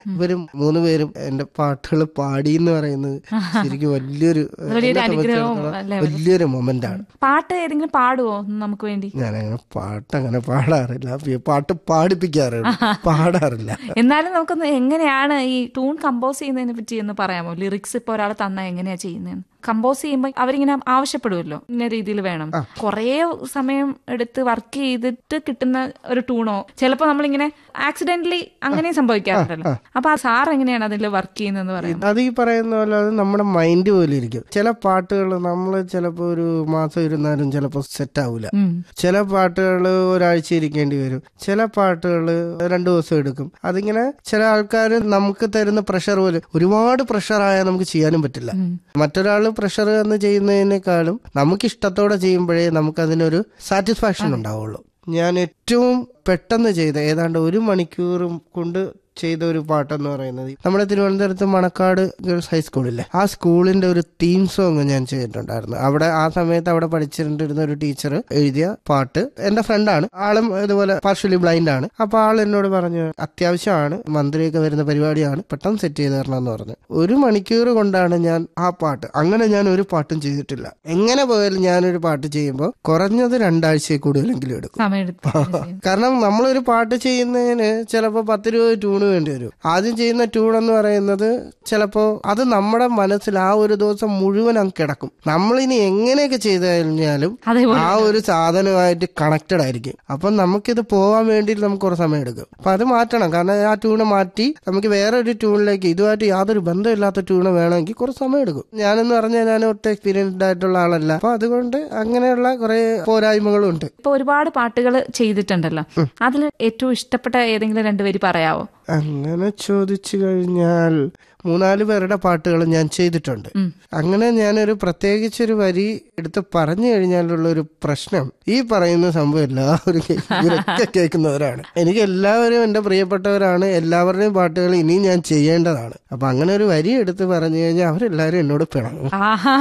ഇവരും മൂന്ന് പേരും എന്റെ പാട്ടുകൾ പാടി എന്ന് പറയുന്നത് ശരിക്കും വലിയൊരു വലിയൊരു എന്നെ അനുഗ്രഹവും സംബന്ധിച്ചിടത്തോളം അല്ലേ? വലിയൊരു മൊമെന്റ് ആണ് പാട്ട് ഏതെങ്കിലും പാടുവോ നമുക്ക് വേണ്ടി ഞാനങ്ങനെ പാട്ട് അങ്ങനെ പാടാറില്ല പി- പാട്ട് പാടിപ്പിക്കാറുണ്ട് പാടാറില്ല എന്നാലും നമുക്കൊന്ന് എങ്ങനെയാണ് ഈ ട്യൂൺ കമ്പോസ് ചെയ്യുന്നതിനെ പറ്റി ഒന്ന് പറയാമോ ലിറിക്സ് ഇപ്പൊ ഒരാൾ തന്നാൽ എങ്ങനെയാ ചെയ്യുന്നതെന്ന് കമ്പോസ് ചെയ്യുമ്പോൾ അവരിങ്ങനെ ആവശ്യപ്പെടുമല്ലോ ഇന്ന രീതിയിൽ വേണം കുറേ സമയം എടുത്ത് വർക്ക് ചെയ്തിട്ട് കിട്ടുന്ന ഒരു ട്യൂണോ ചിലപ്പോൾ നമ്മളിങ്ങനെ ആക്സിഡന്റലി അങ്ങനെ സംഭവിക്കാറുണ്ടല്ലോ അപ്പൊ ആ സാർ എങ്ങനെയാണ് അതിൽ വർക്ക് ചെയ്യുന്നതെന്ന് പറയാം അത് ഈ പറയുന്ന പോലെ അത് നമ്മുടെ മൈൻഡ് പോലെ ഇരിക്കും ചില പാട്ടുകൾ നമ്മൾ ചിലപ്പോൾ ഒരു മാസം ഇരുന്നാലും ചിലപ്പോൾ സെറ്റ് ആവില്ല ഉം. ചില പാട്ടുകൾ ഒരാഴ്ച ഇരിക്കേണ്ടി വരും ചില പാട്ടുകൾ രണ്ടു ദിവസം എടുക്കും അതിങ്ങനെ ചില ആൾക്കാർ നമുക്ക് തരുന്ന പ്രഷർ പോലെ ഒരുപാട് പ്രഷർ ആയാൽ നമുക്ക് ചെയ്യാനും പറ്റില്ല മറ്റൊരാൾ പ്രഷർ എന്ന് ചെയ്യുന്നതിനേക്കാളും നമുക്ക് ഇഷ്ടത്തോടെ ചെയ്യുമ്പോഴേ നമുക്ക് അതിനൊരു സാറ്റിസ്ഫാക്ഷൻ ഉണ്ടാവുള്ളൂ ഞാൻ ഏറ്റവും പെട്ടെന്ന് ചെയ്ത ഏതാണ്ട് ഒരു മണിക്കൂറും കൊണ്ട് ചെയ്ത ഒരു പാട്ടെന്ന് പറയുന്നത് നമ്മുടെ തിരുവനന്തപുരത്ത് മണക്കാട് ഗേൾസ് ഹൈസ്കൂളില്ലേ ആ സ്കൂളിന്റെ ഒരു തീം സോങ് ഞാൻ ചെയ്തിട്ടുണ്ടായിരുന്നു അവിടെ ആ സമയത്ത് അവിടെ പഠിച്ചിട്ടുണ്ടിരുന്ന ഒരു ടീച്ചർ എഴുതിയ പാട്ട് എന്റെ ഫ്രണ്ടാണ് ആളും ഇതുപോലെ പാർഷ്യലി ബ്ലൈൻഡ് ആണ് അപ്പൊ ആൾ എന്നോട് പറഞ്ഞു അത്യാവശ്യമാണ് മന്ത്രിയൊക്കെ വരുന്ന പരിപാടിയാണ് പെട്ടെന്ന് സെറ്റ് ചെയ്ത് തരണം എന്ന് പറഞ്ഞു ഒരു മണിക്കൂർ കൊണ്ടാണ് ഞാൻ ആ പാട്ട് അങ്ങനെ ഞാൻ ഒരു പാട്ടും ചെയ്തിട്ടില്ല എങ്ങനെ പോയാലും ഞാനൊരു പാട്ട് ചെയ്യുമ്പോൾ കുറഞ്ഞത് രണ്ടാഴ്ചയിൽ കൂടുതലെങ്കിലും എടുക്കും സമയം എടുത്ത് കാരണം നമ്മളൊരു പാട്ട് ചെയ്യുന്നതിന് ചിലപ്പോൾ പത്ത് രൂപ ട്യൂണ് വേണ്ടി വരും ആദ്യം ചെയ്യുന്ന ട്യൂൺ എന്ന് പറയുന്നത് ചിലപ്പോൾ അത് നമ്മുടെ മനസ്സിൽ ആ ഒരു ദിവസം മുഴുവൻ അങ്ങ് കിടക്കും നമ്മളിനി എങ്ങനെയൊക്കെ ചെയ്തു കഴിഞ്ഞാലും അതേപോലെ ആ ഒരു സാധനമായിട്ട് കണക്റ്റഡ് ആയിരിക്കും അപ്പൊ നമുക്കിത് പോവാൻ വേണ്ടിയിട്ട് നമുക്ക് കുറച്ച് സമയം എടുക്കും അപ്പൊ അത് മാറ്റണം കാരണം ആ ട്യൂണ് മാറ്റി നമുക്ക് വേറെ ഒരു ട്യൂണിലേക്ക് ഇതുമായിട്ട് യാതൊരു ബന്ധമില്ലാത്ത ട്യൂണ് വേണമെങ്കിൽ കുറച്ച് സമയം എടുക്കും ഞാനെന്ന് പറഞ്ഞാൽ ഞാൻ ഒട്ടും എക്സ്പീരിയൻസ്ഡ് ആയിട്ടുള്ള ആളല്ല അപ്പൊ അതുകൊണ്ട് അങ്ങനെയുള്ള കുറെ പോരായ്മകളും ഉണ്ട് ഇപ്പൊ ഒരുപാട് പാട്ടുകൾ ചെയ്തിട്ടുണ്ടല്ലോ അതിൽ ഏറ്റവും ഇഷ്ടപ്പെട്ട ഏതെങ്കിലും രണ്ടുപേര് പറയാവോ അങ്ങനെ ചോദിച്ചു കഴിഞ്ഞാൽ മൂന്നാല് പേരുടെ പാട്ടുകൾ ഞാൻ ചെയ്തിട്ടുണ്ട് അങ്ങനെ ഞാനൊരു പ്രത്യേകിച്ചൊരു വരി എടുത്ത് പറഞ്ഞു കഴിഞ്ഞാലുള്ള ഒരു പ്രശ്നം ഈ പറയുന്ന സംഭവം എല്ലാവരും കേ- ഇവരൊക്കെ കേൾക്കുന്നവരാണ് എനിക്ക് എല്ലാവരും എന്റെ പ്രിയപ്പെട്ടവരാണ് എല്ലാവരുടെയും പാട്ടുകൾ ഇനിയും ഞാൻ ചെയ്യേണ്ടതാണ് അപ്പൊ അങ്ങനെ ഒരു വരി എടുത്ത് പറഞ്ഞു കഴിഞ്ഞാൽ അവരെല്ലാവരും എന്നോട് പിണങ്ങും ആഹാ.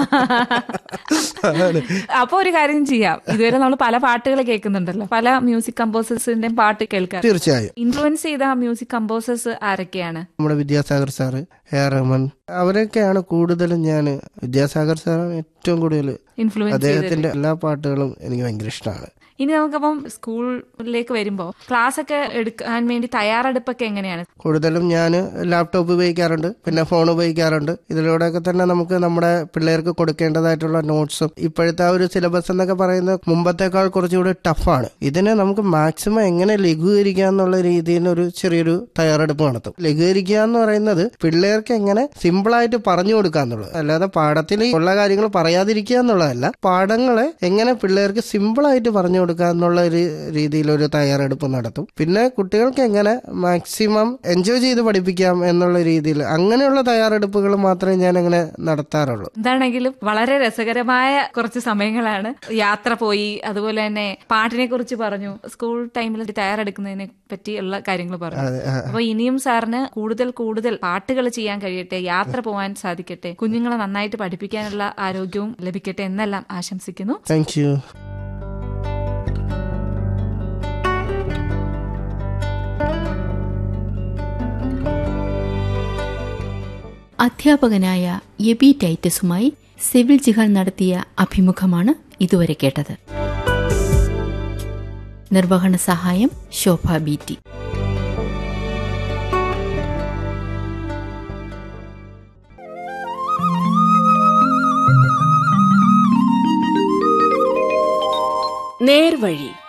അപ്പൊ ഒരു കാര്യം ചെയ്യാം ഇതുവരെ നമ്മൾ പല പാട്ടുകൾ കേൾക്കുന്നുണ്ടല്ലോ പല മ്യൂസിക് കമ്പോസേഴ്സിന്റെയും പാട്ട് കേൾക്കാം തീർച്ചയായും ഇൻഫ്ലുവൻസ് ചെയ്ത മ്യൂസിക് കമ്പോസേഴ്സ് ആരൊക്കെയാണ് നമ്മുടെ Vidyasagar sir A R Rahman അവരൊക്കെയാണ് കൂടുതലും ഞാൻ വിദ്യാസാഗർ സാറാണ് ഏറ്റവും കൂടുതൽ ഇൻഫ്ലുവൻസ് അദ്ദേഹത്തിന്റെ എല്ലാ പാട്ടുകളും എനിക്ക് ഭയങ്കര ഇഷ്ടമാണ് ഇനി നമുക്കപ്പം സ്കൂളിലേക്ക് വരുമ്പോ ക്ലാസ് ഒക്കെ എടുക്കാൻ വേണ്ടി തയ്യാറെടുപ്പൊക്കെ എങ്ങനെയാണ് കൂടുതലും ഞാൻ ലാപ്ടോപ്പ് ഉപയോഗിക്കാറുണ്ട് പിന്നെ ഫോൺ ഉപയോഗിക്കാറുണ്ട് ഇതിലൂടെയൊക്കെ തന്നെ നമുക്ക് നമ്മുടെ പിള്ളേർക്ക് കൊടുക്കേണ്ടതായിട്ടുള്ള നോട്ട്സും ഇപ്പോഴത്തെ ആ ഒരു സിലബസ് എന്നൊക്കെ പറയുന്നത് മുമ്പത്തേക്കാൾ കുറച്ചുകൂടി ടഫാണ് ഇതിനെ നമുക്ക് മാക്സിമം എങ്ങനെ ലഘൂകരിക്കുക എന്നുള്ള രീതിയിൽ ഒരു ചെറിയൊരു തയ്യാറെടുപ്പ് നടത്തും ലഘൂകരിക്കുക എന്ന് പറയുന്നത് പിള്ളേർക്ക് എങ്ങനെ സിമ്പിളായിട്ട് പറഞ്ഞു കൊടുക്കുക എന്നുള്ളത് അല്ലാതെ പാഠത്തിൽ ഉള്ള കാര്യങ്ങൾ പറയാതിരിക്കുക എന്നുള്ളതല്ല പാഠങ്ങളെ എങ്ങനെ പിള്ളേർക്ക് സിമ്പിളായിട്ട് പറഞ്ഞു കൊടുക്കുക എന്നുള്ള ഒരു രീതിയിൽ ഒരു തയ്യാറെടുപ്പ് നടത്തും പിന്നെ കുട്ടികൾക്ക് എങ്ങനെ മാക്സിമം എൻജോയ് ചെയ്ത് പഠിപ്പിക്കാം എന്നുള്ള രീതിയിൽ അങ്ങനെയുള്ള തയ്യാറെടുപ്പുകൾ മാത്രമേ ഞാൻ അങ്ങനെ നടത്താറുള്ളൂ എന്താണെങ്കിലും വളരെ രസകരമായ കുറച്ച് സമയങ്ങളാണ് യാത്ര പോയി അതുപോലെ തന്നെ പാട്ടിനെ കുറിച്ച് പറഞ്ഞു സ്കൂൾ ടൈമിൽ തയ്യാറെടുക്കുന്നതിനെ പറ്റിയുള്ള കാര്യങ്ങൾ പറഞ്ഞു അതെ ആ. അപ്പൊ ഇനിയും സാറിന് കൂടുതൽ കൂടുതൽ പാട്ടുകൾ ചെയ്യാൻ കഴിയട്ടെ യാത്ര പോകാൻ സാധിക്കട്ടെ കുഞ്ഞുങ്ങളെ നന്നായിട്ട് പഠിപ്പിക്കാനുള്ള ആരോഗ്യവും ലഭിക്കട്ടെ എന്നെല്ലാം ആശംസിക്കുന്നു താങ്ക് യു അധ്യാപകനായ എബി ടൈറ്റസുമായി സിവിൽ ജിഹാൽ നടത്തിയ അഭിമുഖമാണ് ഇതുവരെ കേട്ടത് നിർവഹണ സഹായം ശോഭ ബി ടി നേർവഴി